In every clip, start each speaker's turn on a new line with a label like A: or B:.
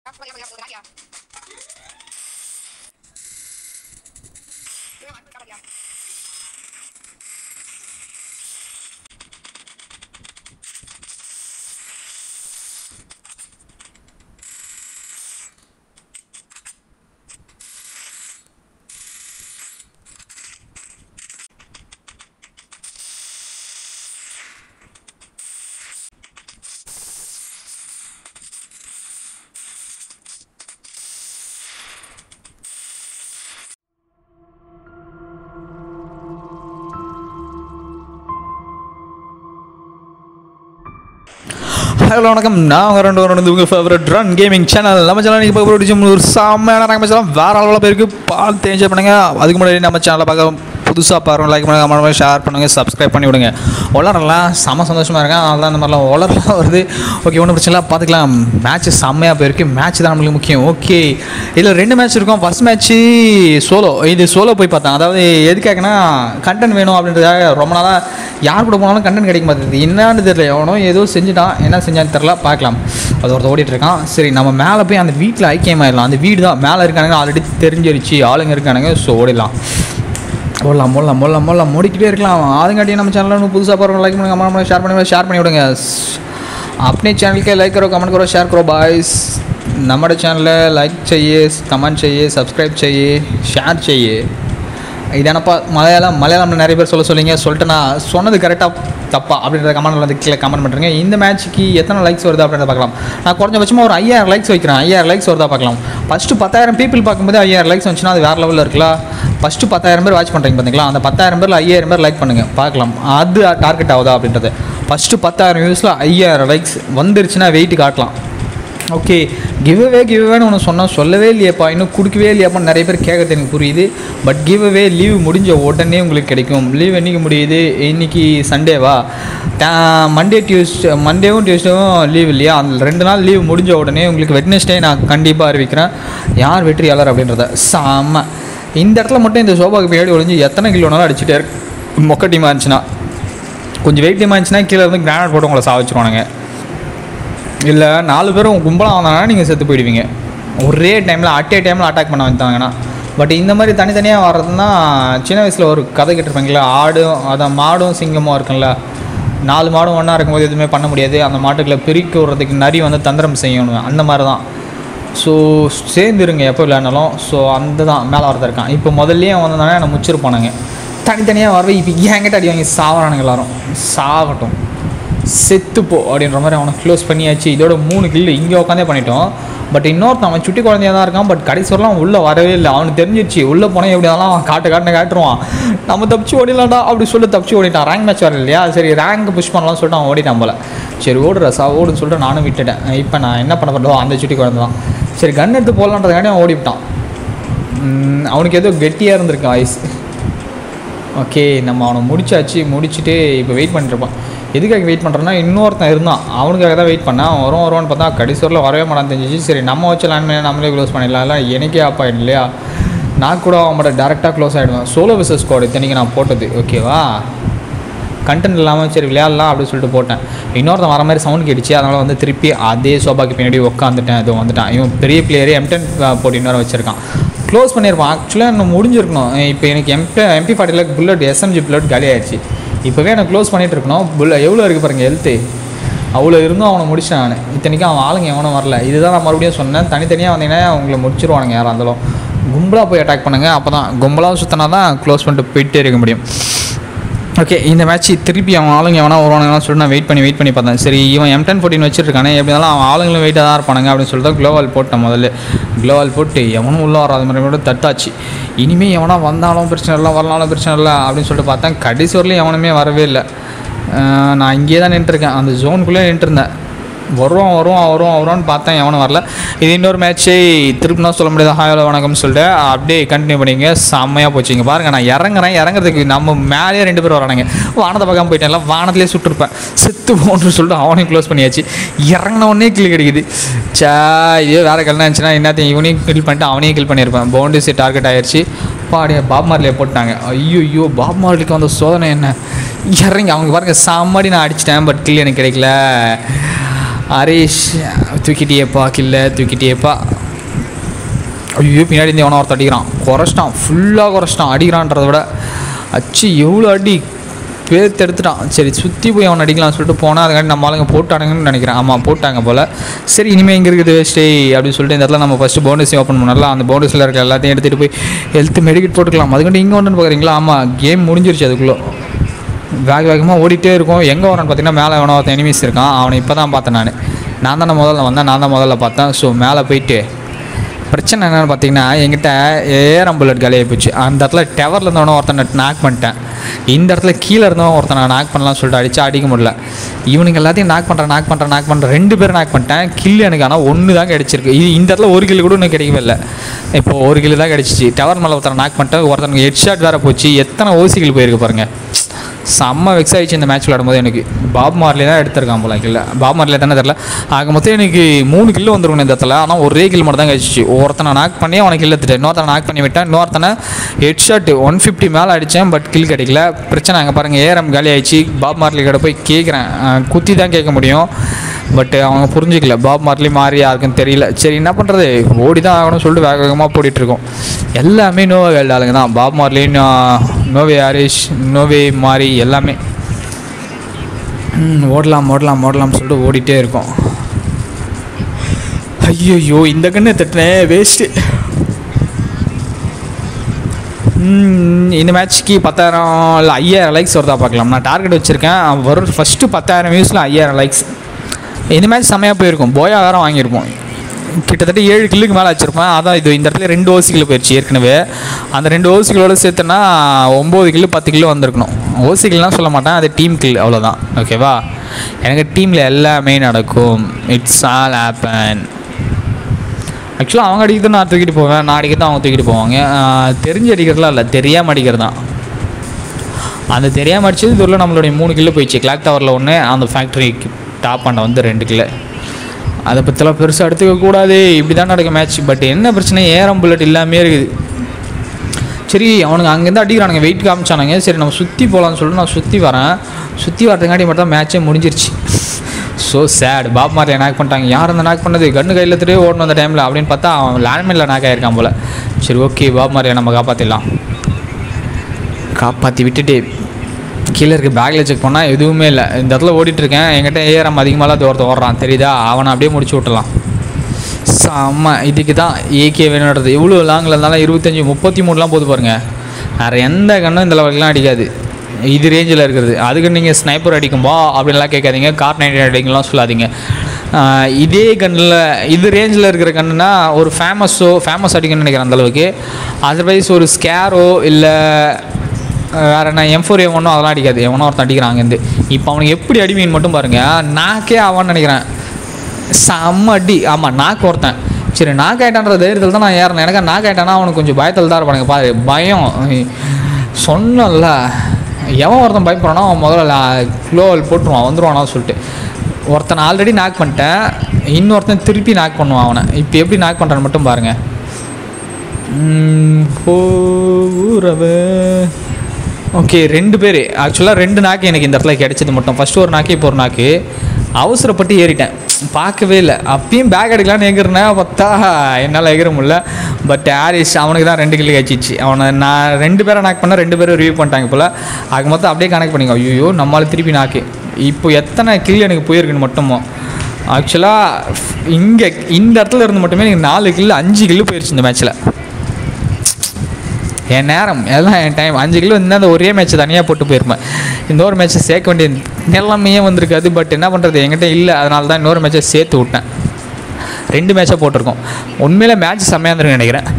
A: hello வணக்கம் நான் உங்கள் ரெண்டு வரணும் உங்கள் ஃபேவரட் ரன் கேமிங் சேனல் நம்ம சேனல் நீங்கள் பார்க்க பிடிச்ச ஒரு செம்மையான நம்ம சேனல் வேறு அளவில் பேருக்கு பார்த்து என்ஜாய் பண்ணுங்க அதுக்கு முன்னாடி நம்ம சேனலை பார்க்க புதுசாக பாருங்க லைக் பண்ணுங்க கமெண்ட் பண்ணுங்க ஷேர் பண்ணுங்கள் சப்ஸ்கிரைப் பண்ணி விடுங்க உலரெல்லாம் செம்ம சந்தோஷமாக இருக்கேன் அதனால தான் இந்த மாதிரிலாம் உலரெல்லாம் வருது ஓகே ஒன்றும் பிரச்சனை இல்லை பார்த்துக்கலாம் மேட்ச் செம்மையாக போயிருக்கு மேட்ச் தான் நம்மளுக்கு முக்கியம் ஓகே இதில் ரெண்டு மேட்ச் இருக்கும் ஃபஸ்ட் மேட்ச்சு சோலோ இது சோலோ போய் பார்த்தேன் அதாவது எதுக்காகனா கண்டென்ட் வேணும் அப்படின்றதுக்காக ரொம்ப நாளாக யார் கூட போனாலும் கண்டென்ட் கிடைக்க மாட்டேங்குது என்னன்னு தெரியல எவனோ ஏதோ செஞ்சுட்டான் என்ன செஞ்சான்னு தெரில பார்க்கலாம் அது ஒருத்தர் ஓடிட்டு இருக்கான் சரி நம்ம மேலே போய் அந்த வீட்டில் ஐக்கியமாயிடலாம் அந்த வீடு தான் மேலே இருக்கானுங்க ஆல்ரெடி தெரிஞ்சிருச்சு ஆளுங்க இருக்கானுங்க ஸோ ஓடிடலாம் ஓடலாம் ஓடலாம் ஓடலாம் ஓடலாம் ஓடிக்கிட்டே இருக்கலாம் அதுங்காட்டியும் நம்ம சேனலில் இன்னும் புதுசாக பாருங்க லைக் பண்ணுங்க கமெண்ட் பண்ணுங்க ஷேர் பண்ணி ஷேர் பண்ணி விடுங்க अपने चैनल के लाइक करो कमेंट करो शेयर करो बाइस हमारे चैनल लाइक चाहिए कमेंट चाहिए सब्सक्राइब चाहिए शेयर चाहिए இதானப்பா மலையாளம் மலையாளம்ல நிறைய பேர் சொல்ல சொல்லிங்க சொல்லிட்டு நான் சொன்னது கரெக்டாக தப்பா அப்படின்றத கமெண்ட் வந்து கீழே கமெண்ட் பண்ணுறேங்க இந்த மேட்ச்சுக்கு எத்தனை லைக்ஸ் வருது அப்படின்றத பார்க்கலாம் நான் குறைஞ்சபட்சமாக ஒரு ஐயாயிரம் லைக்ஸ் வைக்கிறேன் ஐயாயிரம் லைக்ஸ் வருதா பார்க்கலாம் ஃபஸ்ட்டு பத்தாயிரம் பீப்பிள் பார்க்கும்போது ஐயாயிரம் லைக்ஸ் வந்துச்சுன்னா அது வேறு லெவலில் இருக்கலாம் ஃபஸ்ட்டு பத்தாயிரம் பேர் வாட்ச் பண்ணுறீங்க பார்த்தீங்களா அந்த பத்தாயிரம் பேரில் ஐயாயிரம் பேர் லைக் பண்ணுங்கள் பார்க்கலாம் அது டார்கெட் ஆகுதா அப்படின்றது ஃபஸ்ட்டு பத்தாயிரம் வியூஸில் ஐயாயிரம் லைக்ஸ் வந்துருச்சுன்னா வெயிட் காட்டலாம் ஓகே கிவ் அவே கிவ் அவேன்னு ஒன்று சொன்னால் சொல்லவே இல்லையப்பா இன்னும் கொடுக்கவே இல்லையாப்பான்னு நிறைய பேர் கேட்கறது எனக்கு புரியுது பட் கிவ் அவே லீவ் முடிஞ்ச உடனே உங்களுக்கு கிடைக்கும் லீவ் என்றைக்கு முடியுது இன்னைக்கு சண்டேவா மண்டே டியூஸ்டே மண்டேவும் டியூஸ்டேவும் லீவ் இல்லையா அந்த ரெண்டு நாள் லீவ் முடிஞ்ச உடனே உங்களுக்கு வெட்னஸ்டே நான் கண்டிப்பாக அறிவிக்கிறேன் யார் வெற்றியாளர் அப்படின்றத செம்ம இந்த இடத்துல மட்டும் இந்த சோபாவுக்கு பின்னாடி ஒழிஞ்சு எத்தனை கிலோனாலும் அடிச்சுட்டே இருக்கு மொக்க டீமாக இருந்துச்சுன்னா கொஞ்சம் வெயிட் டீமாக இருந்துச்சுன்னா கீழே இருந்து கிரானைட் போட்டு உங்களை சாவச்சிருவானுங்க இல்லை நாலு பேரும் கும்பலாக வந்தாங்கன்னா நீங்கள் செத்து போயிடுவீங்க ஒரே டைமில் அட்டே டைமில் அட்டாக் பண்ண வந்தாங்கன்னா பட் இந்த மாதிரி தனித்தனியாக வர்றதுன்னா சின்ன வயசில் ஒரு கதை கேட்டிருப்பாங்களா ஆடும் அதான் மாடும் சிங்கமும் இருக்குல்ல நாலு மாடும் ஒன்றா இருக்கும்போது எதுவுமே பண்ண முடியாது அந்த மாட்டுக்களை பிரிக்க விடுறதுக்கு நரி வந்து தந்திரம் செய்யணும் அந்த மாதிரி தான் ஸோ சேர்ந்துருங்க எப்போ விளையாடினாலும் ஸோ அந்த தான் மேலே வரதான் இருக்கான் இப்போ முதல்லயே வந்தோடனே என்னை முச்சிருப்பானுங்க தனித்தனியாக வரவே இப்போ என்கிட்ட அடி வாங்கி சாவறானுங்க எல்லாரும் சாகட்டும் செத்துப்போ அப்படின்ற மாதிரி அவனை க்ளோஸ் பண்ணியாச்சு இதோட மூணு கில்லு இங்கே உட்காந்தே பண்ணிட்டோம் பட் இன்னொருத்தன் அவன் சுட்டி குழந்தையா தான் இருக்கான் பட் கடைசி வரலாம் அவன் உள்ளே வரவே இல்லை அவனுக்கு தெரிஞ்சிருச்சு உள்ளே போனால் எப்படி இருந்தாலும் அவன் காட்டு காட்டுன்னு காட்டுருவான் நம்ம தப்பிச்சு ஓடிடலாம்டா அப்படி சொல்லி தப்பிச்சு ஓடிட்டான் ரேங்க் மேட்ச் வர இல்லையா சரி ரேங்க் புஷ் பண்ணலாம்னு சொல்லிட்டு அவன் ஓடிட்டான் போல சரி ஓடுற சா ஓடுன்னு சொல்லிட்டு நானும் விட்டுட்டேன் இப்போ நான் என்ன பண்ண பண்ணுறோம் அந்த சுட்டி குழந்தை தான் சரி கன் எடுத்து போடலான்றதுக்காண்டி அவன் ஓடிவிட்டான் உம், அவனுக்கு ஏதோ கெட்டியாக இருந்திருக்கு ஆயுஸ் ஓகே நம்ம அவனை முடிச்சாச்சு முடிச்சுட்டு இப்போ வெயிட் பண்ணிட்டுருப்பான் எதுக்காக வெயிட் பண்ணுறேன்னா இன்னொருத்தன் இருந்தான் அவனுக்காக தான் வெயிட் பண்ணேன் அவன் வரும் வருவான்னு பார்த்தா கடைசி வரல வரவே மாட்டான்னு தெரிஞ்சிச்சு சரி நம்ம வச்சு லேண்ட் பண்ணி நம்மளே க்ளோஸ் பண்ணிடலாம் இல்லை எனக்கே ஆப் ஆகிடும் இல்லையா நான் கூட அவன் மட்டும் டேரெக்டாக க்ளோஸ் ஆகிடுவேன் சோலோ விசஸ் ஸ்குவாட் இத்தனைக்கு நான் போட்டது ஓகேவா கண்டென்ட் இல்லாமல் சரி விளையாடலாம் அப்படின்னு சொல்லிட்டு போட்டேன் இன்னொருத்தன் வர மாதிரி சவுண்ட் கேட்டுச்சு அதனால் வந்து திருப்பி அதே சோபாக்கு பின்னாடி உட்காந்துட்டேன் இது வந்துட்டான் இவன் பெரிய பிளேயரே எம்டென் போட்டு இன்னொரு வச்சுருக்கான் க்ளோஸ் பண்ணியிருப்பான் ஆக்சுவலாக இன்னும் முடிஞ்சிருக்கணும் இப்போ எனக்கு எம்பி எம்பி ஃபார்ட்டியில் புல்லட் எஸ்எம்ஜி புல்லட் காலி ஆயிடுச்சு இப்போவே எனக்கு க்ளோஸ் பண்ணிட்டு இருக்கணும் புல்ல எவ்வளோ இருக்குது பாருங்க ஹெல்த்து அவ்வளோ இருந்தும் அவனை முடிச்சிட்டேன் நான் இத்தனைக்கும் அவன் ஆளுங்க எவனும் வரல இதுதான் நான் மறுபடியும் சொன்னேன் தனித்தனியாக வந்தீங்கன்னா அவங்கள முடிச்சிருவானுங்க யாராக இருந்தாலும் கும்பலாக போய் அட்டாக் பண்ணுங்கள் அப்போ தான் கும்பலாக சுற்றினா தான் க்ளோஸ் பண்ணிட்டு போயிட்டே இருக்க முடியும் ஓகே இந்த மேட்ச் திருப்பி அவன் ஆளுங்க எவனா வருவானுங்கன்னு சொல்லிட்டு நான் வெயிட் பண்ணி வெயிட் பண்ணி பார்த்தேன் சரி இவன் எம் டென் ஃபோர்டின் வச்சிருக்கானே எப்படி இருந்தாலும் அவன் ஆளுங்களும் வெயிட்டாக தான் இருப்பானுங்க அப்படின்னு சொல்லிட்டு க்ளோவால் போட்டேன் முதல்ல க்ளோவால் போட்டு எவனும் உள்ளே வராத மாதிரி கூட தட்டாச்சு இனிமேல் எவனா வந்தாலும் பிரச்சனை இல்லை வரலாலும் பிரச்சனை இல்லை அப்படின்னு சொல்லிட்டு பார்த்தேன் கடைசி வரலையும் எவனுமே வரவே இல்லை அஹ் நான் இங்கேயே தான் நின்றுருக்கேன் அந்த ஜோனுக்குள்ளே நின்றுருந்தேன் வருவான் வருவான் வருவான் வருவான்னு பார்த்தேன் எவனும் வரல இது இன்னொரு மேட்ச்சை திருப்பினா சொல்ல முடியாது ஹாயோல வணக்கம்னு சொல்லிட்டு அப்படியே கண்டினியூ பண்ணிங்க செம்மையாக போச்சு இங்கே பாருங்கள் நான் இறங்குறேன் இறங்குறதுக்கு நம்ம மேலேயே ரெண்டு பேர் வரானுங்க வானத்தை பார்க்காம போயிட்டேன்ல வானத்திலே சுட்டுருப்பேன் செத்து போன்னு சொல்லிட்டு அவனையும் க்ளோஸ் பண்ணியாச்சு இறங்கின உடனே கில் கிடைக்குது சா இதே வேறு கல்னா இருந்துச்சுன்னா என்னத்தையும் இவனையும் கில் பண்ணிட்டு அவனையும் கில் பண்ணியிருப்பேன் பவுண்டரிஸை டார்கெட் ஆயிடுச்சு பாடிய பாப் மார்லியை போட்டாங்க ஐயோ ஐயோ பாப் மார்லிக்கு வந்த சோதனை என்ன இறங்கி அவங்க பாருங்க சாமாடி நான் அடிச்சிட்டேன் பட் கில் எனக்கு கிடைக்கல ஹரீஷ் தூக்கிட்டியேப்பா கில்ல தூக்கிட்டியேப்பா ஐயோ பின்னாடி இருந்து எவனோ ஒருத்தன் அடிக்கிறான் குறைச்சிட்டான் ஃபுல்லாக குறைச்சிட்டான் அடிக்கிறான்றத விட அச்சு எவ்வளோ அடி பேர்த்து எடுத்துட்டான் சரி சுற்றி போய் அவன் அடிக்கலாம்னு சொல்லிட்டு போனால் அதுக்காண்டி நம்ம ஆளுங்க போட்டானுங்கன்னு நினைக்கிறேன் ஆமாம் போட்டாங்க போல் சரி இனிமேல் இங்கே இருக்குது ஸ்டே அப்படின்னு சொல்லிட்டு இந்த இடத்துல நம்ம ஃபஸ்ட்டு போனஸ் ஓப்பன் பண்ணலாம் அந்த போனஸில் இருக்க எல்லாத்தையும் எடுத்துகிட்டு போய் ஹெல்த் மெடிக்கெட் போட்டுக்கலாம் அதுக்காண்டி இங்கே ஒன்றுன்னு பார்க்குறீங்களா ஆமாம் கேம் முடிஞ்சிருச்சு அதுக்குள்ளே வேக வேகமாக ஓடிட்டே இருக்கும் எங்கே வரான்னு பார்த்தீங்கன்னா மேலே எவனோ ஒருத்தன் எனிமீஸ் இருக்கான் அவனை இப்போ தான் பார்த்தேன் நான் நான் தானே முதல்ல வந்தேன் நான் தான் முதல்ல பார்த்தேன் ஸோ மேலே போயிட்டு பிரச்சனை என்னென்னு பார்த்தீங்கன்னா என்கிட்ட ஏரம் புல்லட் காலியாகி போச்சு அந்த இடத்துல டவரில் இருந்தவன ஒருத்தனை நாக் பண்ணிட்டேன் இந்த இடத்துல கீழே இருந்தவன் ஒருத்தனை நாக் பண்ணலாம்னு சொல்லிட்டு அடிச்சு அடிக்க முடியல இவனுங்க எல்லாத்தையும் நாக் பண்ணுறேன் நாக் பண்ணுறேன் நாக் பண்ணுறேன் ரெண்டு பேரும் நாக் பண்ணிட்டேன் கில் எனக்கு ஆனால் ஒன்று தான் கிடச்சிருக்கு இது இந்த இடத்துல ஒரு கில் கூட எனக்கு கிடைக்கவே இல்லை இப்போ ஒரு கில் தான் கிடச்சிச்சு டவர் மேலே ஒருத்தனை நாக் பண்ணிட்டேன் ஒருத்தனுக்கு ஹெட் ஷாட் வேறு போச்சு எத்தனை ஓசிகள் போயிருக்கு பாருங்கள் செம்ம வெக்ஸ் ஆயிடுச்சு இந்த மேட்ச் விளையாடும்போது எனக்கு பாப் மார்லி தான் எடுத்திருக்கான் போல கில்ல பாப் மார்லி தானே தெரில ஆக மொத்தம் எனக்கு மூணு கில்லு வந்துருக்கணும் இந்த இடத்துல ஆனால் ஒரே கில் மட்டும் தான் கழிச்சிச்சு ஒருத்தனை நாக் பண்ணி அவனை கில் எடுத்துட்டேன் இன்னொருத்தனை நாக் பண்ணி விட்டேன் இன்னொருத்தனை ஹெட் ஷாட் ஒன் ஃபிஃப்டி மேலே அடித்தேன் பட் கில் கிடைக்கல பிரச்சனை அங்கே பாருங்கள் ஏரம் காலி ஆயிடுச்சு பாப் மார்லி கிட்ட போய் கேட்குறேன் குத்தி தான் கேட்க முடியும் பட் அவங்க புரிஞ்சிக்கல பாப் மார்லி மாறி யாருக்கும் தெரியல சரி என்ன பண்ணுறது ஓடி தான் ஆகணும்னு சொல்லிட்டு வேக வேகமாக போடிட்டு இருக்கோம் எல்லாமே நோவா கேல்ட் ஆளுங்க தான் பாப் மார்லி நோ- நோவே ஹாரிஷ் நோவே மாறி எல்லாமே ம், ஓடலாம் ஓடலாம் ஓடலாம்னு சொல்லிட்டு ஓடிட்டே இருக்கோம் ஐயோ இந்த கண்ணை தட்டினேன் வேஸ்ட்டு இந்த மேட்ச்க்கு பத்தாயிரம் இல்லை ஐயாயிரம் லைக்ஸ் வருதா பார்க்கலாம் நான் டார்கெட் வச்சுருக்கேன் வரும் ஃபஸ்ட்டு பத்தாயிரம் வியூஸில் ஐயாயிரம் லைக்ஸ் இந்த மேட்ச் செம்மையாக போயிருக்கும் போயா வேறு வாங்கியிருப்போம் கிட்டத்தட்ட ஏழு கில்லுக்கு மேலே வச்சுருப்பேன் அதான் இது இந்த இடத்துல ரெண்டு ஓசிக்கில் போயிடுச்சு ஏற்கனவே அந்த ரெண்டு ஓசிகளோட சேர்த்துனா ஒம்பது கில்லு பத்து கிலோ வந்திருக்கணும் ஓசிக்கில்லாம் சொல்ல மாட்டேன் அது டீம் கில் அவ்வளோதான் ஓகேவா எனக்கு டீமில் எல்லாமே நடக்கும் இட்ஸ் ஆல் ஆப்பன் ஆக்சுவலாக அவங்க அடிக்கிறது நான் தூக்கிட்டு போவேன் நான் அடிக்கிறது அவங்க தூக்கிட்டு போவாங்க ஆஹ் தெரிஞ்சு அடிக்கிறதுலாம் இல்லை தெரியாமல் அடிக்கிறது தான் அந்த தெரியாமல் அடிச்சது இதுவரை நம்மளுடைய மூணு கிலோ போயிடுச்சு கிளாக் டவரில் ஒன்று அந்த ஃபேக்ட்ரிக்கு டாப் பண்ண வந்து ரெண்டு கிலோ அதை பற்றிலாம் பெருசாக எடுத்துக்க கூடாது இப்படி தான் நடக்கும் மேட்ச் பட் என்ன பிரச்சனை ஏரம் புல்லட் இல்லாமே இருக்குது சரி அவனுங்க அங்கேருந்து அடிக்கிறானுங்க வெயிட் காமிச்சானுங்க சரி நம்ம சுற்றி போகலான்னு சொல்லிட்டு நான் சுற்றி வரேன் சுற்றி வரதுங்காட்டி மட்டும் தான் மேட்ச்சே முடிஞ்சிருச்சு so sad Bob Marley knock பண்ணிட்டாங்க யார் அந்த நாக் பண்ணது கண்ணு கையில் எடுத்துகிட்டு ஓடணும் அந்த டைமில் அப்படின்னு பார்த்தா அவன் லேண்ட்மைனில் நாக் ஆகிருக்கான் போல் சரி ஓகே பாப் மாரியை நம்ம காப்பாற்றிடலாம் காப்பாற்றி விட்டுட்டு கீழே இருக்க பேக்கில் செக் பண்ணால் எதுவுமே இல்லை இந்த இடத்துல ஓடிட்டு இருக்கேன் என்கிட்ட ஏஆர்எம் அதிகமாக ஒருத்தன் ஓடுறான் தெரியுதா அவனை அப்படியே முடிச்சு விட்டுலாம் செம்ம இதுக்கு தான் ஏகே வேணுன்றது எவ்வளோ லாங்கில் இருந்தாலும் இருபத்தஞ்சி முப்பத்தி மூணுலாம் போது பாருங்க வேறு எந்த கண்ணும் இந்த லெவலுக்குலாம் அடிக்காது இது ரேஞ்சில் இருக்கிறது அதுக்கு நீங்கள் ஸ்னைப்பர் அடிக்கும்பா அப்படின்லாம் கேட்காதீங்க கார் நைன்டி அடிக்கலாம் சொல்லாதீங்க ஆஹ் இதே கண்ணில் இது ரேஞ்சில் இருக்கிற கண்ணுனா ஒரு ஃபேமஸோ ஃபேமஸ் அடிக்கணும்னு நினைக்கிறேன் அந்தளவுக்கு அதர்வைஸ் ஒரு ஸ்கேரோ இல்லை வேறு என்ன எம் ஃபோர் ஒன்றும் அதெல்லாம் அடிக்காது எவனோ ஒருத்தன் அடிக்கிறான் அங்கேருந்து இப்போ அவனுக்கு எப்படி அடிமீன் மட்டும் பாருங்கள் நாக்கே ஆவான்னு நினைக்கிறேன் செம்ம அடி ஆமாம் நாக்கு ஒருத்தன் சரி நாக்கு ஆயிட்டான்ற தைரியத்தில் தான் நான் ஏறினேன் எனக்கு நாக்கு ஆயிட்டானா அவனுக்கு கொஞ்சம் பயத்தில் தான் இருப்பானுங்க பாரு பயம் சொன்னல எவன் ஒருத்தன் பயப்படுறானோ அவன் முதல்ல க்ளோவல் போட்டுருவான் வந்துருவானா சொல்லிட்டு ஒருத்தன் ஆல்ரெடி நாக் பண்ணிட்டேன் இன்னொருத்தன் திருப்பி நாக் பண்ணுவான் அவனை இப்போ எப்படி நாக் பண்ணுறான்னு மட்டும் பாருங்கள் போறவே ஓகே ரெண்டு பேர் ஆக்சுவலாக ரெண்டு நாக்கு எனக்கு இந்த இடத்துல கிடைச்சது மட்டும் ஃபஸ்ட்டு ஒரு நாக்கு இப்போ ஒரு நாக்கு அவசரப்பட்டு ஏறிட்டேன் பார்க்கவே இல்லை அப்பயும் பேக் அடிக்கலாம்னு எகிறேன் பார்த்தா என்னால் எகிற முடியல பட் ஹாரிஸ் அவனுக்கு தான் ரெண்டு கிலோ கழிச்சிச்சு அவனை நான் ரெண்டு பேரை நாக் பண்ண ரெண்டு பேரும் ரிவ்யூ பண்ணிட்டாங்க போல் ஆக மொத்தம் அப்படியே கனெக்ட் பண்ணிங்க ஐயோ நம்மளால திருப்பி நாக்கு இப்போ எத்தனை கில் எனக்கு போயிருக்குன்னு மட்டுமோ ஆக்சுவலாக இங்கே இந்த இடத்துல இருந்து மட்டுமே எனக்கு நாலு கில்லு அஞ்சு கில்லு போயிருச்சு இந்த மேட்ச்சில் என் நேரம் எல்லாம் என் டைம் அஞ்சு கிலோ இருந்தால் அந்த ஒரே மேட்ச் தனியாக போட்டு போயிருப்பேன் இன்னொரு மேட்ச்சை சேர்க்க வேண்டிய நிலைமையே வந்திருக்காது பட் என்ன பண்ணுறது என்கிட்ட இல்லை அதனால தான் இன்னொரு மேட்ச்சை சேர்த்து விட்டேன் ரெண்டு மேட்சாக போட்டிருக்கோம் உண்மையில மேட்ச் செம்மையாக இருந்திருக்குன்னு நினைக்கிறேன்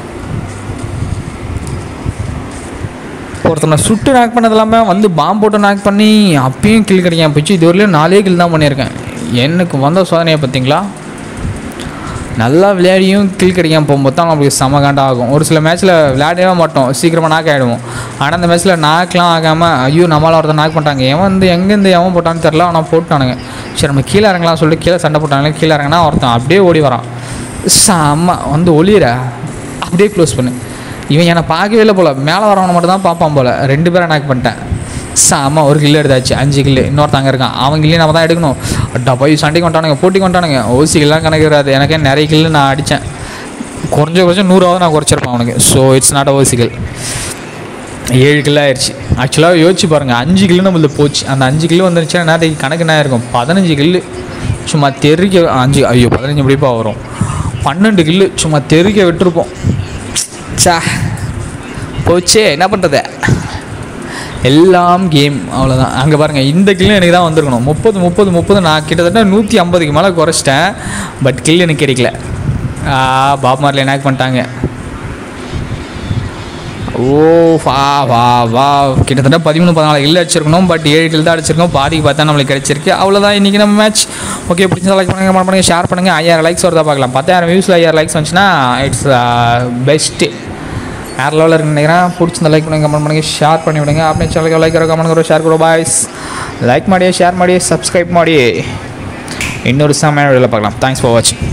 A: ஒருத்தனை சுட்டு நாக் பண்ணது இல்லாமல் வந்து பாம்பு போட்டு நாக் பண்ணி அப்பயும் கில் கிடைக்காம போச்சு இது வரலையும் நாலே கில் தான் பண்ணியிருக்கேன் எனக்கு வந்த சோதனையை பார்த்தீங்களா நல்லா விளையாடியும் கில் கிடைக்காம போகும்போது தான் நம்மளுக்கு செம காண்டா ஆகும் ஒரு சில மேட்ச்சில் விளையாடவே மாட்டோம் சீக்கிரமாக நாக் ஆகிடுவோம் ஆனால் அந்த மேட்ச்சில் நாக்லாம் ஆகாமல் ஐயோ நம்மளால் ஒருத்தர் நாக் பண்ணிட்டாங்க எவன் வந்து எங்கேருந்து எவன் போட்டான்னு தெரில ஆனால் போட்டானுங்க சரி நம்ம கீழே இறங்கலாம் சொல்லிட்டு கீழே சண்டை போட்டாங்களே கீழே இறங்கினா ஒருத்தன் அப்படியே ஓடி வரான் செம்ம வந்து ஒளியிற அப்படியே க்ளோஸ் பண்ணு இவன் என்னை பார்க்கவே இல்லை போல் மேலே வரவனை மட்டும் தான் பார்ப்பான் போல் ரெண்டு பேரை நாக் பண்ணிட்டேன் செம்ம ஒரு கில்லு எடுத்தாச்சு அஞ்சு கில்லு இன்னொருத்தங்க இருக்கான் அவன் கில்லையும் நம்ம தான் எடுக்கணும் அட்டா போய் சண்டைக்கு வந்துட்டானுங்க போட்டிக்கு வந்துட்டானுங்க ஓசிகள்லாம் கணக்கு வராது எனக்கே நிறைய கில்லு நான் அடித்தேன் குறைஞ்ச குறைஞ்சம் நூறாவது நான் குறைச்சிருப்பேன் அவனுக்கு ஸோ இட்ஸ் நாட் ஓசிகள் ஏழு கிலோ ஆயிடுச்சு ஆக்சுவலாக யோசிச்சு பாருங்கள் அஞ்சு கிலோ நம்மளுக்கு போச்சு அந்த அஞ்சு கிலோ வந்துருச்சுன்னா நேரத்துக்கு கணக்கு என்ன இருக்கும் பதினஞ்சு கில்லு சும்மா தெறிக்க அஞ்சு ஐயோ பதினஞ்சு எப்படிப்பா வரும் பன்னெண்டு கில்லு சும்மா தெறிக்க விட்டுருப்போம் சா போச்சே என்ன பண்ணுறது எல்லாம் கேம் அவ்வளோதான் அங்கே பாருங்கள் இந்த கில்லு எனக்கு தான் வந்திருக்கணும் முப்பது முப்பது முப்பது நான் கிட்டத்தட்ட நூற்றி ஐம்பதுக்கு மேலே குறைச்சிட்டேன் பட் கில் எனக்கு கிடைக்கல ஆ பாப் மாரில் என்ன பண்ணிட்டாங்க ஓ வா வா வா கிட்டத்தட்ட பதிமூணு பதினாலு கில் அடிச்சிருக்கணும் பட் ஏழு கில் தான் அடிச்சிருக்கோம் பாதிக்கு பார்த்தா நம்மளுக்கு கிடைச்சிருக்கு அவ்வளோதான் இன்றைக்கி நம்ம மேட்ச் ஓகே பிடிச்சா லைக் பண்ணுங்கள் கமெண்ட் பண்ணுங்கள் ஷேர் பண்ணுங்கள் ஐயாயிரம் லைக்ஸ் வருதா பார்க்கலாம் பத்தாயிரம் வியூஸில் ஐயாயிரம் லைக்ஸ் வந்துச்சுன்னா இட்ஸ் பெஸ்ட்டு வேறு லெவலில் இருக்குன்னு நினைக்கிறேன் பிடிச்சிருந்த லைக் பண்ணுங்கள் கமெண்ட் பண்ணுங்கள் ஷேர் பண்ணி விடுங்க அப்படியே சேனலுக்கு லைக் கமெண்ட் கರೋ ஷேர் கರೋ பாய்ஸ் லைக் ಮಾಡಿಯೇ ஷேர் ಮಾಡಿಯೇ சப்ஸ்கிரைப் ಮಾಡಿ இன்னொரு செம்மையான வீடியோவில் பார்க்கலாம் தேங்க்ஸ் ஃபார் வாட்சிங்